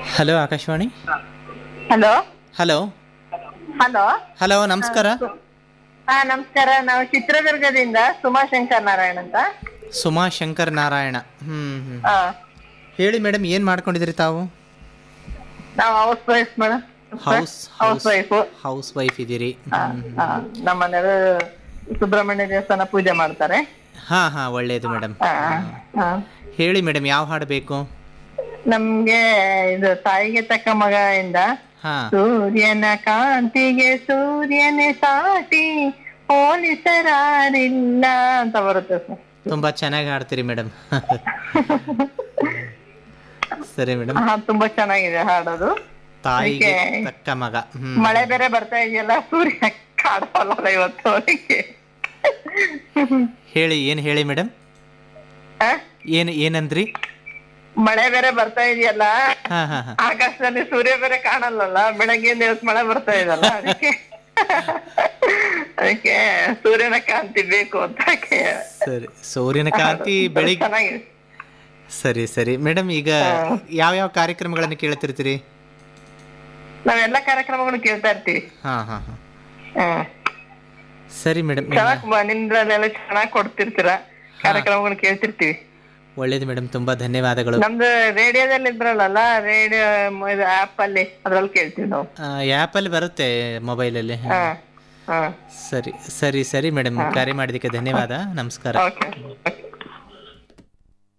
Hello Akashvani hello hello hello hello ನಮಸ್ಕಾರ ಹಾ ನಮಸ್ಕಾರ ನಾವು ಚಿತ್ರದುರ್ಗದಿಂದ ಸುಮಾಶಂಕರ್ ನಾರಾಯಣ್ ಅಂತ ಸುಮಾ ಶಂಕರ್ ನಾರಾಯಣ ಹ್ಮ್ ಹ್ಮ್ ಹಾ ಹೇಳಿ ಮೇಡಮ್ ಏನ್ ಮಾಡ್ಕೊಂಡಿದ್ರಿ ತಾವು ನಾವು housewife madam house housewife housewife ಇದ್ದೀರಿ ಹ್ಮ್. ನಮ್ಮ ಮನೆಯವರು ಸುಬ್ರಹ್ಮಣ್ಯ ದೇವಸ್ಥಾನ ಪೂಜೆ ಮಾಡ್ತಾರೆ ಹಾ ಹಾ ಒಳ್ಳೇದು ಮೇಡಮ್ ಹಾ, ಹಾ. ಹೇಳಿ ಮೇಡಮ್ ಯಾವ ಹಾಡು ಬೇಕು ನಮ್ಗೆ ಇದು ತಾಯಿಗೆ ತಕ್ಕ ಮಗ ಇಂದ ಹಾ ಸೂರ್ಯನ ಕಾಂತಿಗೆ ಸೂರ್ಯನೇ ಸಾಟಿ ಹೋಲಿಸರಾರಿಲ್ಲ ಅಂತ ಬರುತ್ತೆ ಸರ್ ತುಂಬಾ ಚೆನ್ನಾಗಿ ಹಾಡ್ತೀರಿ ಮೇಡಮ್ ಸರಿ ಮೇಡಮ್ ಹಾ ತುಂಬಾ ಚೆನ್ನಾಗಿದೆ ಹಾಡೋದು ತಾಯಿಗೆ ಅದಕ್ಕೆ- ತಕ್ಕ ಮಗ ಹ್ಮ್ ಮಳೆ ಬೇರೆ ಬರ್ತಾ ಇದೆಯಲ್ಲ ಸೂರ್ಯ ಕಾಣಲ್ಲ ಇವತ್ತು ಅದಕ್ಕೆ ಹೇಳಿ ಏನ್ ಹೇಳಿ ಮೇಡಮ್ ಆ? ಏನ್ ಏನಂದ್ರಿ ಮಳೆ ಬೇರೆ ಬರ್ತಾ ಇದೆಯಲ್ಲ ಹಾ ಹಾ ಹಾ ಆಕಾಶದಲ್ಲಿ ಸೂರ್ಯ ಬೇರೆ ಕಾಣಲ್ಲಲ್ಲ ಬೆಳಗ್ಗೆ ದಿವಸ ಮಳೆ ಬರ್ತಾ ಇದಲ್ಲ ಅದಕ್ಕೆ ಅದಕ್ಕೆ ಸೂರ್ಯನ ಕಾಂತಿ ಬೇಕು ಅಂತ ಕೇ- ಸರಿ ಸೂರ್ಯನ ಕಾಂತಿ ಬೆಳಿಗ್ಗೆ ಚೆನ್ನಾಗಿದೆ ಸರಿ ಸರಿ ಮೇಡಮ್ ಈಗ ಯಾವ ಯಾವ ಕಾರ್ಯಕ್ರಮಗಳನ್ನು ಕೇಳ್ತಿರ್ತೀರಿ ನಾವೆಲ್ಲ ಕಾರ್ಯಕ್ರಮಗಳು ಕೇಳ್ತಾ ಇರ್ತೀವಿ ಹಾ ಹಾ ಹಾ ಹ್ಮ್ ಸರಿ ಮೇಡಮ್ ಚೆನ್ನಾಗ್ ಬ- ನಿಮ್ದ್ರಲ್ಲೆಲ್ಲ ಚೆನ್ನಾಗ್ ಕೊಡ್ತಿರ್ತೀರ ಕಾರ್ಯಕ್ರಮಗಳು ಕೇಳ್ತಿರ್ತೀವಿ ಒಳ್ಳೇದು ಮೇಡಮ್ ತುಂಬಾ ಧನ್ಯವಾದಗಳು ನಮ್ದು ರೇಡಿಯೋದಲ್ಲಿ ಇದ್ರಲ್ಲ ರೇಡಿಯೋ ಇದು ಆಪ್ ಅಲ್ಲಿ ಅದ್ರಲ್ಲಿ ಕೇಳ್ತೀವಿ ನಾವು ಆ್ಯಪಲ್ಲಿ ಬರುತ್ತೆ ಮೊಬೈಲಲ್ಲಿ ಹಾ ಹಾ ಸರಿ ಸರಿ ಸರಿ ಮೇಡಮ್ ಕರೆ ಮಾಡಿದ್ದಕ್ಕೆ ಧನ್ಯವಾದ ನಮಸ್ಕಾರ ಓಕೆ ಓಕೆ